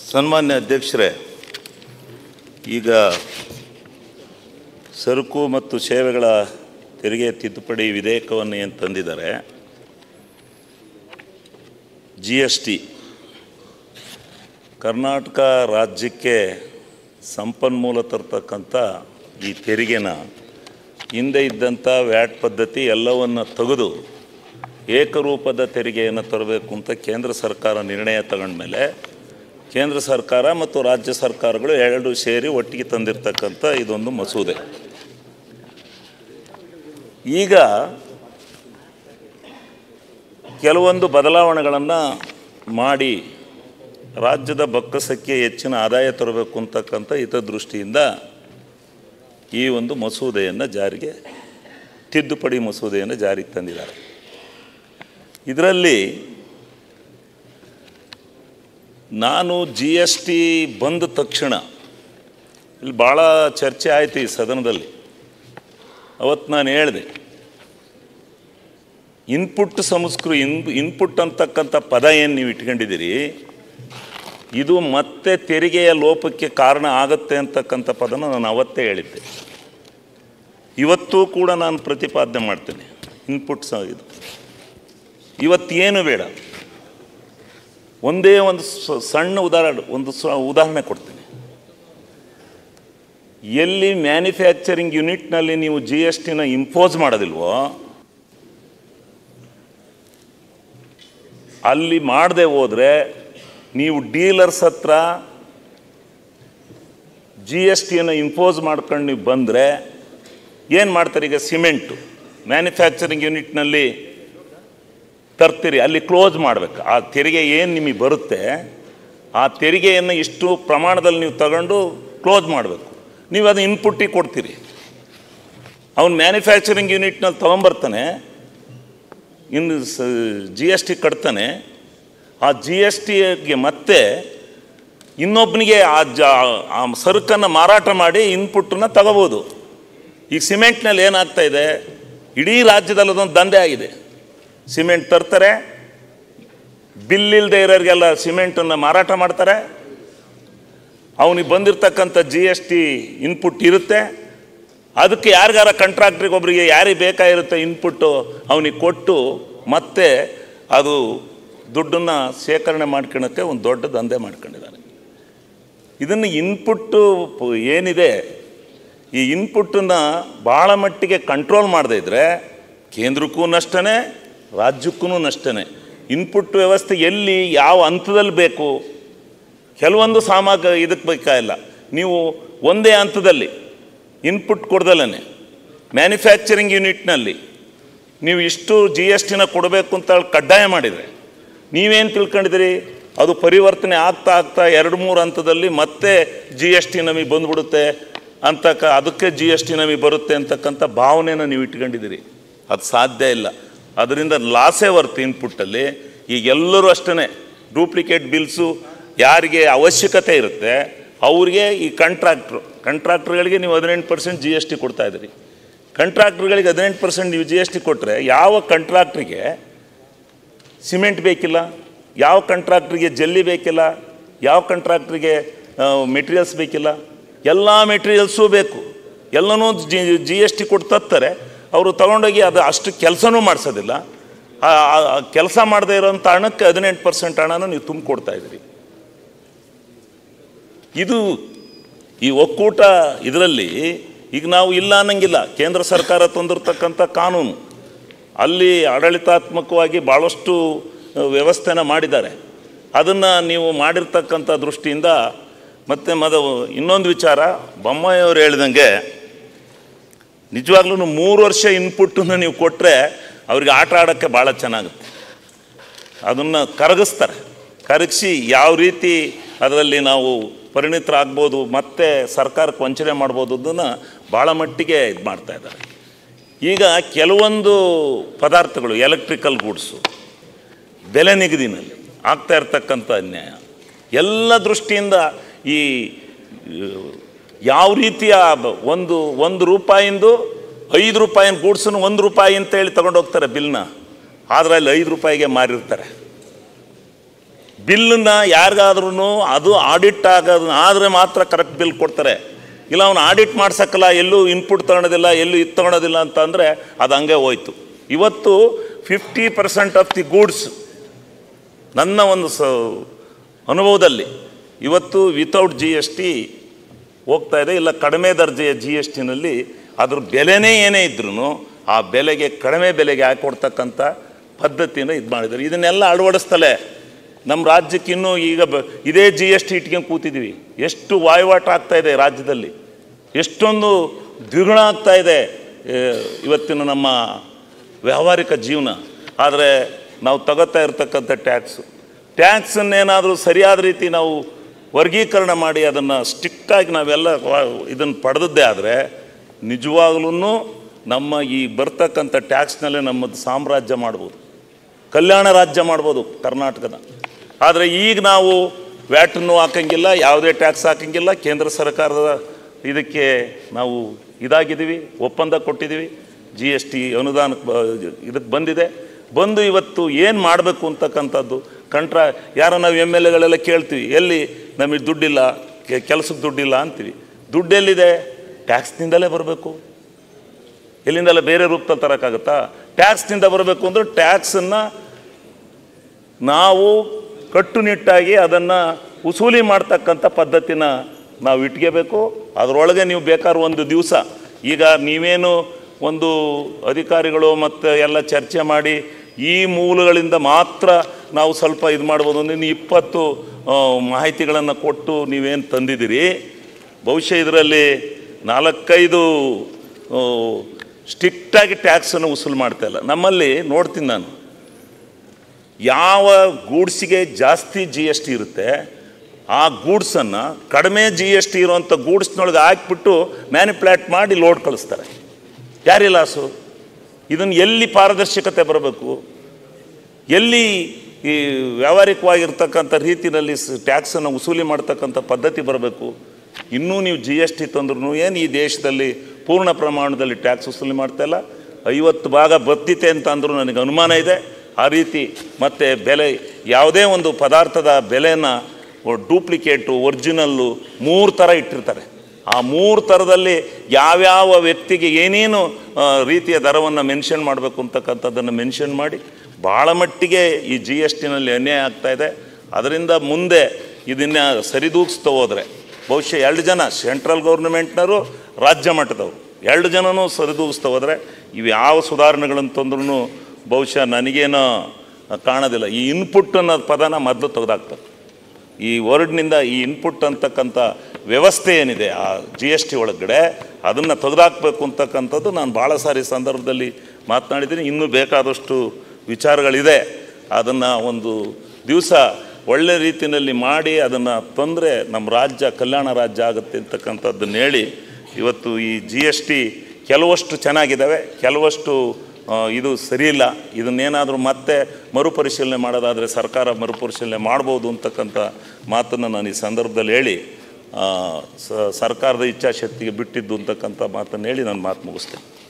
ಸನ್ಮಾನ್ಯ ಅಧ್ಯಕ್ಷರೇ ಈಗ ಸರಕು ಮತ್ತು ಸೇವೆಗಳ ತೆರಿಗೆ ತಿದ್ದುಪಡಿ ವಿಧೇಯಕವನ್ನು ಏನು ತಂದಿದ್ದಾರೆ ಜಿ ಎಸ್ ಟಿ ಕರ್ನಾಟಕ ರಾಜ್ಯಕ್ಕೆ ಸಂಪನ್ಮೂಲ ತರ್ತಕ್ಕಂಥ ಈ ತೆರಿಗೆನ ಹಿಂದೆ ಇದ್ದಂಥ ವ್ಯಾಟ್ ಪದ್ಧತಿ ಎಲ್ಲವನ್ನು ತೆಗೆದು ಏಕರೂಪದ ತೆರಿಗೆಯನ್ನು ತರಬೇಕು ಅಂತ ಕೇಂದ್ರ ಸರ್ಕಾರ ನಿರ್ಣಯ ತಗೊಂಡ್ಮೇಲೆ ಕೇಂದ್ರ ಸರ್ಕಾರ ಮತ್ತು ರಾಜ್ಯ ಸರ್ಕಾರಗಳು ಎರಡು ಸೇರಿ ಒಟ್ಟಿಗೆ ತಂದಿರತಕ್ಕಂಥ ಇದೊಂದು ಮಸೂದೆ ಈಗ ಕೆಲವೊಂದು ಬದಲಾವಣೆಗಳನ್ನು ಮಾಡಿ ರಾಜ್ಯದ ಬೊಕ್ಕಸಕ್ಕೆ ಹೆಚ್ಚಿನ ಆದಾಯ ತರಬೇಕು ಅಂತಕ್ಕಂಥ ಹಿತದೃಷ್ಟಿಯಿಂದ ಈ ಒಂದು ಮಸೂದೆಯನ್ನು ಜಾರಿಗೆ ತಿದ್ದುಪಡಿ ಮಸೂದೆಯನ್ನು ಜಾರಿಗೆ ತಂದಿದ್ದಾರೆ ಇದರಲ್ಲಿ ನಾನು ಜಿ ಎಸ್ ಟಿ ಬಂದ ತಕ್ಷಣ ಇಲ್ಲಿ ಭಾಳ ಚರ್ಚೆ ಆಯಿತು ಈ ಸದನದಲ್ಲಿ ಅವತ್ತು ನಾನು ಹೇಳಿದೆ ಇನ್ಪುಟ್ ಸಂಸ್ಕೃ ಇನ್ ಇನ್ಪುಟ್ ಅಂತಕ್ಕಂಥ ಪದ ಏನು ನೀವು ಇಟ್ಕೊಂಡಿದ್ದೀರಿ ಇದು ಮತ್ತೆ ತೆರಿಗೆಯ ಲೋಪಕ್ಕೆ ಕಾರಣ ಆಗುತ್ತೆ ಅಂತಕ್ಕಂಥ ಪದನ ನಾನು ಅವತ್ತೇ ಹೇಳಿದ್ದೆ ಇವತ್ತೂ ಕೂಡ ನಾನು ಪ್ರತಿಪಾದನೆ ಮಾಡ್ತೇನೆ ಇನ್ಪುಟ್ ಸ ಇದು ಇವತ್ತೇನು ಬೇಡ ಒಂದೇ ಒಂದು ಸ- ಸಣ್ಣ ಉದಾಹರಣೆ ಒಂದು ಸ ಉದಾಹರಣೆ ಕೊಡ್ತೀನಿ ಎಲ್ಲಿ ಮ್ಯಾನುಫ್ಯಾಕ್ಚರಿಂಗ್ ಯೂನಿಟ್ನಲ್ಲಿ ನೀವು ಜಿ ಎಸ್ ಟಿನ ಇಂಪೋಸ್ ಮಾಡೋದಿಲ್ವೋ ಅಲ್ಲಿ ಮಾಡದೆ ಹೋದರೆ ನೀವು ಡೀಲರ್ಸ್ ಹತ್ರ ಜಿ ಎಸ್ ಟಿಯನ್ನು ಇಂಪೋಸ್ ಮಾಡ್ಕೊಂಡು ನೀವು ಬಂದರೆ ಏನು ಮಾಡ್ತಾರೆ ಈಗ ಸಿಮೆಂಟು ಮ್ಯಾನುಫ್ಯಾಕ್ಚರಿಂಗ್ ಯೂನಿಟ್ನಲ್ಲಿ ತರ್ತೀರಿ ಅಲ್ಲಿ ಕ್ಲೋಸ್ ಮಾಡಬೇಕು ಆ ತೆರಿಗೆ ಏನು ನಿಮಗೆ ಬರುತ್ತೆ ಆ ತೆರಿಗೆಯನ್ನು ಇಷ್ಟು ಪ್ರಮಾಣದಲ್ಲಿ ನೀವು ತಗೊಂಡು ಕ್ಲೋಸ್ ಮಾಡಬೇಕು ನೀವು ಅದು ಇನ್ಪುಟ್ಟಿಗೆ ಕೊಡ್ತೀರಿ ಅವ್ನು ಮ್ಯಾನುಫ್ಯಾಕ್ಚರಿಂಗ್ ಯೂನಿಟ್ನಲ್ಲಿ ತೊಗೊಂಬರ್ತಾನೆ ಇನ್ನು ಸ ಜಿ ಎಸ್ ಟಿ ಕಟ್ತಾನೆ ಆ ಜಿ ಎಸ್ ಟಿಗೆ ಮತ್ತೆ ಇನ್ನೊಬ್ಬನಿಗೆ ಆ ಜ ಆ ಸರಕನ್ನು ಮಾರಾಟ ಮಾಡಿ ಇನ್ಪುಟ್ಟನ್ನ ತಗೋಬೋದು ಈಗ ಸಿಮೆಂಟ್ನಲ್ಲಿ ಏನಾಗ್ತಾ ಇದೆ ಇಡೀ ರಾಜ್ಯದಲ್ಲಿ ಅದೊಂದು ದಂಧೆ ಆಗಿದೆ ಸಿಮೆಂಟ್ ತರ್ತಾರೆ ಬಿಲ್ ಇಲ್ಲದೆ ಇರೋರಿಗೆಲ್ಲ ಸಿಮೆಂಟನ್ನು ಮಾರಾಟ ಮಾಡ್ತಾರೆ ಅವನಿಗೆ ಬಂದಿರತಕ್ಕಂಥ ಜಿ ಎಸ್ ಟಿ ಇನ್ಪುಟ್ ಇರುತ್ತೆ ಅದಕ್ಕೆ ಯಾರಿಗಾರ ಕಂಟ್ರಾಕ್ಟ್ರಿಗೆ ಒಬ್ಬರಿಗೆ ಯಾರಿಗೆ ಬೇಕಾಗಿರುತ್ತೆ ಇನ್ಪುಟ್ಟು ಅವನಿಗೆ ಕೊಟ್ಟು ಮತ್ತೆ ಅದು ದುಡ್ಡನ್ನು ಶೇಖರಣೆ ಮಾಡ್ಕೊಳಕ್ಕೆ ಒಂದು ದೊಡ್ಡ ದಂಧೆ ಮಾಡ್ಕೊಂಡಿದ್ದಾರೆ ಇದನ್ನು ಇನ್ಪುಟ್ಟು ಪ- ಏನಿದೆ ಈ ಇನ್ಪುಟ್ಟನ್ನು ಭಾಳ ಮಟ್ಟಿಗೆ ಕಂಟ್ರೋಲ್ ಮಾಡದೇ ಇದ್ದರೆ ಕೇಂದ್ರಕ್ಕೂ ನಷ್ಟನೇ ರಾಜ್ಯಕ್ಕೂ ನಷ್ಟನೇ ಇನ್ಪುಟ್ ವ್ಯವಸ್ಥೆ ಎಲ್ಲಿ ಯಾವ ಹಂತದಲ್ಲಿ ಬೇಕು ಕೆಲವೊಂದು ಸಾಮಗ್ರಿ ಇದಕ್ಕೆ ಬೇಕಾಗಿಲ್ಲ ನೀವು ಒಂದೇ ಹಂತದಲ್ಲಿ ಇನ್ಪುಟ್ ಕೊಡ್ದಲೇ ಮ್ಯಾನುಫ್ಯಾಕ್ಚರಿಂಗ್ ಯೂನಿಟ್ನಲ್ಲಿ ನೀವು ಇಷ್ಟು ಜಿ ಎಸ್ ಟಿನ ಕೊಡಬೇಕು ಅಂತ ಹೇಳಿ ಕಡ್ಡಾಯ ಮಾಡಿದರೆ ನೀವೇನು ತಿಳ್ಕೊಂಡಿದ್ದೀರಿ ಅದು ಪರಿವರ್ತನೆ ಆಗ್ತಾ ಆಗ್ತಾ ಎರಡು ಮೂರು ಹಂತದಲ್ಲಿ ಮತ್ತೆ ಜಿ ಎಸ್ ಟಿ ನಮಗೆ ಬಂದ್ಬಿಡುತ್ತೆ ಅಂತಕ್ಕ ಅದಕ್ಕೆ ಜಿ ಎಸ್ ಟಿ ನಮಗೆ ಬರುತ್ತೆ ಅಂತಕ್ಕಂಥ ಭಾವನೆನ ನೀವು ಇಟ್ಕೊಂಡಿದ್ದೀರಿ ಅದು ಸಾಧ್ಯ ಇಲ್ಲ ಅದರಿಂದ ಲಾಸೇ ಹೊರ್ತು ಇನ್ಪುಟ್ಟಲ್ಲಿ ಈಗ ಎಲ್ಲರೂ ಅಷ್ಟೇ ಡೂಪ್ಲಿಕೇಟ್ ಬಿಲ್ಸು ಯಾರಿಗೆ ಅವಶ್ಯಕತೆ ಇರುತ್ತೆ ಅವ್ರಿಗೆ ಈ ಕಂಟ್ರಾಕ್ಟ್ರು ಕಂಟ್ರಾಕ್ಟ್ರುಗಳಿಗೆ ನೀವು ಹದಿನೆಂಟು ಪರ್ಸೆಂಟ್ ಜಿ ಎಸ್ ಟಿ ಕೊಡ್ತಾ ಇದ್ದೀರಿ ಕಂಟ್ರಾಕ್ಟ್ರುಗಳಿಗೆ ಹದಿನೆಂಟು ಪರ್ಸೆಂಟ್ ನೀವು ಜಿ ಎಸ್ ಟಿ ಕೊಟ್ಟರೆ ಯಾವ ಕಂಟ್ರಾಕ್ಟ್ರಿಗೆ ಸಿಮೆಂಟ್ ಬೇಕಿಲ್ಲ ಯಾವ ಕಂಟ್ರಾಕ್ಟ್ರಿಗೆ ಜಲ್ಲಿ ಬೇಕಿಲ್ಲ ಯಾವ ಕಂಟ್ರಾಕ್ಟ್ರಿಗೆ ಮೆಟೀರಿಯಲ್ಸ್ ಬೇಕಿಲ್ಲ ಎಲ್ಲ ಮೆಟೀರಿಯಲ್ಸೂ ಬೇಕು ಎಲ್ಲನೂ ಜಿ ಜಿ ಎಸ್ ಟಿ ಕೊಟ್ಟು ತತ್ತಾರೆ ಅವರು ತಗೊಂಡೋಗಿ ಅದು ಅಷ್ಟು ಕೆಲಸನೂ ಮಾಡಿಸೋದಿಲ್ಲ ಕೆಲಸ ಮಾಡದೇ ಇರೋಂಥ ಹಣಕ್ಕೆ ಹದಿನೆಂಟು ಪರ್ಸೆಂಟ್ ಹಣನೂ ನೀವು ತುಂಬಿಕೊಡ್ತಾ ಇದ್ದೀರಿ ಇದು ಈ ಒಕ್ಕೂಟ ಇದರಲ್ಲಿ ಈಗ ನಾವು ಇಲ್ಲ ಅನ್ನಂಗಿಲ್ಲ ಕೇಂದ್ರ ಸರ್ಕಾರ ತಂದಿರತಕ್ಕಂಥ ಕಾನೂನು ಅಲ್ಲಿ ಆಡಳಿತಾತ್ಮಕವಾಗಿ ಭಾಳಷ್ಟು ಅಹ್, ವ್ಯವಸ್ಥೆನ ಮಾಡಿದ್ದಾರೆ ಅದನ್ನು ನೀವು ಮಾಡಿರ್ತಕ್ಕಂಥ ದೃಷ್ಟಿಯಿಂದ ಮತ್ತು ಮದ ಇನ್ನೊಂದು ವಿಚಾರ ಬೊಮ್ಮಾಯಿಯವರು ಹೇಳಿದಂಗೆ ನಿಜವಾಗ್ಲೂ ಮೂರು ವರ್ಷ ಇನ್ಪುಟ್ಟನ್ನು ನೀವು ಕೊಟ್ಟರೆ ಅವ್ರಿಗೆ ಆಟ ಆಡೋಕ್ಕೆ ಭಾಳ ಚೆನ್ನಾಗುತ್ತೆ ಅದನ್ನು ಕರಗಿಸ್ತಾರೆ ಕರಗಿಸಿ ಯಾವ ರೀತಿ ಅದರಲ್ಲಿ ನಾವು ಪರಿಣಿತರಾಗ್ಬೋದು ಮತ್ತೆ ಸರ್ಕಾರಕ್ಕೆ ವಂಚನೆ ಮಾಡ್ಬೋದು ಅದನ್ನು ಭಾಳ ಮಟ್ಟಿಗೆ ಇದು ಮಾಡ್ತಾ ಇದ್ದಾರೆ ಈಗ ಕೆಲವೊಂದು ಪದಾರ್ಥಗಳು ಎಲೆಕ್ಟ್ರಿಕಲ್ ಗೂಡ್ಸು ಬೆಲೆ ನಿಗದಿನಲ್ಲಿ ಆಗ್ತಾ ಇರ್ತಕ್ಕಂಥ ಅನ್ಯಾಯ ಎಲ್ಲ ದೃಷ್ಟಿಯಿಂದ ಈ ಅಹ್, ಯಾವ ರೀತಿಯ ಬ- ಒಂದು ಒಂದು ರೂಪಾಯಿಂದು ಐದು ರೂಪಾಯಿನ ಗೂಡ್ಸನ್ನು ಒಂದು ರೂಪಾಯಿ ಅಂತ ಹೇಳಿ ತಗೊಂಡು ಹೋಗ್ತಾರೆ ಬಿಲ್ನ ಆದರೆ ಅಲ್ಲಿ ಐದು ರೂಪಾಯಿಗೆ ಮಾರಿರ್ತಾರೆ ಬಿಲ್ಲನ್ನ ಯಾರಿಗಾದ್ರೂ ಅದು ಆಡಿಟ್ ಆಗೋದು ಆದರೆ ಮಾತ್ರ ಕರೆಕ್ಟ್ ಬಿಲ್ ಕೊಡ್ತಾರೆ ಇಲ್ಲ ಅವನು ಆಡಿಟ್ ಮಾಡ್ಸಕ್ಕಲ್ಲ ಎಲ್ಲೂ ಇನ್ಪುಟ್ ತೊಗೊಳೋದಿಲ್ಲ ಎಲ್ಲೂ ಇದು ತೊಗೊಳೋದಿಲ್ಲ ಅಂತ ಅಂದರೆ ಅದು ಹಂಗೆ ಹೋಯ್ತು ಇವತ್ತು fifty percent of the goods ನನ್ನ ಒಂದು ಸ ಅನುಭವದಲ್ಲಿ ಇವತ್ತು ವಿತೌಟ್ ಜಿ ಎಸ್ ಟಿ ಹೋಗ್ತಾ ಇದೆ ಇಲ್ಲ ಕಡಿಮೆ ದರ್ಜೆಯ ಜಿ ಎಸ್ ಟಿನಲ್ಲಿ ಅದ್ರ ಬೆಲೆನೇ ಏನೇ ಇದ್ರೂ ಆ ಬೆಲೆಗೆ ಕಡಿಮೆ ಬೆಲೆಗೆ ಹಾಕೊಡ್ತಕ್ಕಂಥ ಪದ್ಧತಿನ ಇದು ಮಾಡಿದ್ದಾರೆ ಇದನ್ನೆಲ್ಲ ಅಳವಡಿಸ್ತಲೇ ನಮ್ಮ ರಾಜ್ಯಕ್ಕೆ ಇನ್ನೂ ಈಗ ಬ ಇದೇ ಜಿ ಎಸ್ ಟಿ ಇಟ್ಕೊಂಡು ಕೂತಿದ್ದೀವಿ ಎಷ್ಟು ವಾಯುವಾಟ ಆಗ್ತಾ ಇದೆ ರಾಜ್ಯದಲ್ಲಿ ಎಷ್ಟೊಂದು ದ್ವಿಗುಣ ಆಗ್ತಾ ಇದೆ ಏ, ಇವತ್ತಿನ ನಮ್ಮ ವ್ಯಾವಹಾರಿಕ ಜೀವನ ಆದರೆ ನಾವು ತಗೋತಾ ಇರ್ತಕ್ಕಂಥ ಟ್ಯಾಕ್ಸು ಟ್ಯಾಕ್ಸನ್ನೇನಾದರೂ ಸರಿಯಾದ ರೀತಿ ನಾವು ವರ್ಗೀಕರಣ ಮಾಡಿ ಅದನ್ನು ಸ್ಟ್ರಿಕ್ಟಾಗಿ ನಾವೆಲ್ಲ ಇದನ್ನು ಪಡೆದದ್ದೇ ಆದರೆ ನಿಜವಾಗ್ಲೂ ನಮ್ಮ ಈ ಬರ್ತಕ್ಕಂಥ ಟ್ಯಾಕ್ಸ್ನಲ್ಲೇ ನಮ್ಮದು ಸಾಮ್ರಾಜ್ಯ ಮಾಡ್ಬೋದು ಕಲ್ಯಾಣ ರಾಜ್ಯ ಮಾಡ್ಬೋದು ಕರ್ನಾಟಕದ ಆದರೆ ಈಗ ನಾವು ವ್ಯಾಟನ್ನು ಹಾಕಂಗಿಲ್ಲ ಯಾವುದೇ ಟ್ಯಾಕ್ಸ್ ಹಾಕಂಗಿಲ್ಲ ಕೇಂದ್ರ ಸರ್ಕಾರದ ಇದಕ್ಕೆ ನಾವು ಇದಾಗಿದ್ದೀವಿ ಒಪ್ಪಂದ ಕೊಟ್ಟಿದ್ದೀವಿ ಜಿ ಎಸ್ ಟಿ ಅನುದಾನಕ್ಕೆ ಬ ಇದಕ್ಕೆ ಬಂದಿದೆ ಬಂದು ಇವತ್ತು ಏನು ಮಾಡಬೇಕು ಅಂತಕ್ಕಂಥದ್ದು ಕಂಟ್ರಾ ಯಾರೋ ನಾವು ಎಮ್ ಎಲ್ ಎಗಳೆಲ್ಲ ಕೇಳ್ತೀವಿ ಎಲ್ಲಿ ನಮಗೆ ದುಡ್ಡಿಲ್ಲ ಕೆ- ಕೆಲಸಕ್ಕೆ ದುಡ್ಡಿಲ್ಲ ಅಂತೀವಿ ದುಡ್ಡು ಎಲ್ಲಿದೆ ಟ್ಯಾಕ್ಸ್ನಿಂದಲೇ ಬರಬೇಕು ಎಲ್ಲಿಂದಲ್ಲ ಬೇರೆ ರೂಪದಲ್ಲಿ ತರೋಕ್ಕಾಗತ್ತಾ ಟ್ಯಾಕ್ಸ್ನಿಂದ ಬರಬೇಕು ಅಂದರೆ ಟ್ಯಾಕ್ಸನ್ನು ನಾವು ಕಟ್ಟುನಿಟ್ಟಾಗಿ ಅದನ್ನು ವಸೂಲಿ ಮಾಡ್ತಕ್ಕಂಥ ಪದ್ಧತಿನ ನಾವು ಇಟ್ಕೋಬೇಕು ಅದರೊಳಗೆ ನೀವು ಬೇಕಾದ್ರೆ ಒಂದು ದಿವಸ ಈಗ ನೀವೇನು ಒಂದು ಅಧಿಕಾರಿಗಳು ಮತ್ತು ಎಲ್ಲ ಚರ್ಚೆ ಮಾಡಿ ಈ ಮೂಲಗಳಿಂದ ಮಾತ್ರ ನಾವು ಸ್ವಲ್ಪ ಇದು ಮಾಡ್ಬೋದು ಅಂದರೆ ನೀವು ಇಪ್ಪತ್ತು ಮಾಹಿತಿಗಳನ್ನು ಕೊಟ್ಟು ನೀವೇನು ತಂದಿದ್ದೀರಿ ಬಹುಶಃ ಇದರಲ್ಲಿ ನಾಲ್ಕೈದು ಸ್ಟ್ರಿಕ್ಟಾಗಿ ಟ್ಯಾಕ್ಸನ್ನು ವಸೂಲು ಮಾಡ್ತಾ ಇಲ್ಲ ನಮ್ಮಲ್ಲಿ ನೋಡ್ತೀನಿ ನಾನು ಯಾವ ಗೂಡ್ಸಿಗೆ ಜಾಸ್ತಿ ಜಿ ಎಸ್ ಟಿ ಇರುತ್ತೆ ಆ ಗೂಡ್ಸನ್ನು ಕಡಿಮೆ ಜಿ ಎಸ್ ಟಿ ಇರುವಂಥ ಗೂಡ್ಸ್ನೊಳಗೆ ಹಾಕ್ಬಿಟ್ಟು ಮ್ಯಾನಿಪ್ಯುಲೇಟ್ ಮಾಡಿ ಲೋಡ್ ಕಳಿಸ್ತಾರೆ ಯಾರಿ ಲಾಸು ಇದನ್ನು ಎಲ್ಲಿ ಪಾರದರ್ಶಕತೆ ಬರಬೇಕು ಎಲ್ಲಿ ಈ ವ್ಯಾವಹಾರಿಕವಾಗಿರ್ತಕ್ಕಂಥ ರೀತಿಯಲ್ಲಿ ಟ್ಯಾಕ್ಸನ್ನು ವಸೂಲಿ ಮಾಡ್ತಕ್ಕಂಥ ಪದ್ಧತಿ ಬರಬೇಕು ಇನ್ನೂ ನೀವು ಜಿ ಎಸ್ ಟಿ ತಂದ್ರೂ ಏನು ಈ ದೇಶದಲ್ಲಿ ಪೂರ್ಣ ಪ್ರಮಾಣದಲ್ಲಿ ಟ್ಯಾಕ್ಸ್ ವಸೂಲಿ ಮಾಡ್ತಾ ಇಲ್ಲ ಐವತ್ತು ಭಾಗ ಬರ್ತಿತೆ ಅಂತ ಅಂದರೂ ನನಗೆ ಅನುಮಾನ ಇದೆ ಆ ರೀತಿ ಮತ್ತು ಬೆಲೆ ಯಾವುದೇ ಒಂದು ಪದಾರ್ಥದ ಬೆಲೆನ ಡೂಪ್ಲಿಕೇಟು ಒರಿಜಿನಲ್ಲು ಮೂರು ಥರ ಇಟ್ಟಿರ್ತಾರೆ ಆ ಮೂರು ಥರದಲ್ಲಿ ಯಾವ್ಯಾವ ವ್ಯಕ್ತಿಗೆ ಏನೇನು ಆ, ರೀತಿಯ ದರವನ್ನು ಮೆನ್ಷನ್ ಮಾಡಬೇಕು ಅಂತಕ್ಕಂಥದ್ದನ್ನು ಮೆನ್ಷನ್ ಮಾಡಿ ಭಾಳ ಮಟ್ಟಿಗೆ ಈ ಜಿ ಎಸ್ ಟಿನಲ್ಲಿ ಅನ್ಯಾಯ ಆಗ್ತಾ ಇದೆ ಅದರಿಂದ ಮುಂದೆ ಇದನ್ನ ಸರಿದೂಗಿಸ್ತಾ ಹೋದರೆ ಬಹುಶಃ ಎರಡು ಜನ ಸೆಂಟ್ರಲ್ ಗೌರ್ನಮೆಂಟ್ನವರು ರಾಜ್ಯ ಮಟ್ಟದವರು ಎರಡು ಜನನೂ ಸರಿದೂಗಿಸ್ತಾ ಹೋದರೆ ಇವು ಯಾವ ಸುಧಾರಣೆಗಳನ್ನು ತಂದ್ರೂ ಬಹುಶಃ ನನಗೇನೋ ಕಾಣೋದಿಲ್ಲ ಈ ಇನ್ಪುಟ್ ಅನ್ನೋ ಪದನ ಮೊದಲು ತೆಗೆದಾಕ್ತಾರೆ ಈ ವರ್ಡ್ನಿಂದ ಈ ಇನ್ಪುಟ್ ಅಂತಕ್ಕಂಥ ವ್ಯವಸ್ಥೆ ಏನಿದೆ ಆ ಜಿ ಎಸ್ ಟಿ ಒಳಗಡೆ ಅದನ್ನು ತೆಗೆದಾಕಬೇಕು ಅಂತಕ್ಕಂಥದ್ದು ನಾನು ಭಾಳ ಸಾರಿ ಸಂದರ್ಭದಲ್ಲಿ ಮಾತನಾಡಿದ್ದೀನಿ ಇನ್ನೂ ಬೇಕಾದಷ್ಟು ವಿಚಾರಗಳಿದೆ ಅದನ್ನು ಒಂದು ದಿವಸ ಒಳ್ಳೆ ರೀತಿಯಲ್ಲಿ ಮಾಡಿ ಅದನ್ನು ತಂದರೆ ನಮ್ಮ ರಾಜ್ಯ ಕಲ್ಯಾಣ ರಾಜ್ಯ ಆಗುತ್ತೆ ಅಂತಕ್ಕಂಥದ್ದನ್ನು ಹೇಳಿ ಇವತ್ತು ಈ ಜಿ ಎಸ್ ಟಿ ಕೆಲವಷ್ಟು ಚೆನ್ನಾಗಿದ್ದಾವೆ ಕೆಲವಷ್ಟು ಆ, ಇದು ಸರಿಯಿಲ್ಲ ಇದನ್ನೇನಾದರೂ ಮತ್ತೆ ಮರುಪರಿಶೀಲನೆ ಮಾಡೋದಾದರೆ ಸರ್ಕಾರ ಮರುಪರಿಶೀಲನೆ ಮಾಡ್ಬೋದು ಅಂತಕ್ಕಂಥ ಮಾತನ್ನು ನಾನು ಈ ಸಂದರ್ಭದಲ್ಲಿ ಹೇಳಿ ಆ, ಸ- ಸರ್ಕಾರದ ಇಚ್ಛಾಶಕ್ತಿಗೆ ಬಿಟ್ಟಿದ್ದು ಅಂತಕ್ಕಂಥ ಮಾತನ್ನು ಹೇಳಿ ನಾನು ಮಾತು ಮುಗಿಸ್ತೇನೆ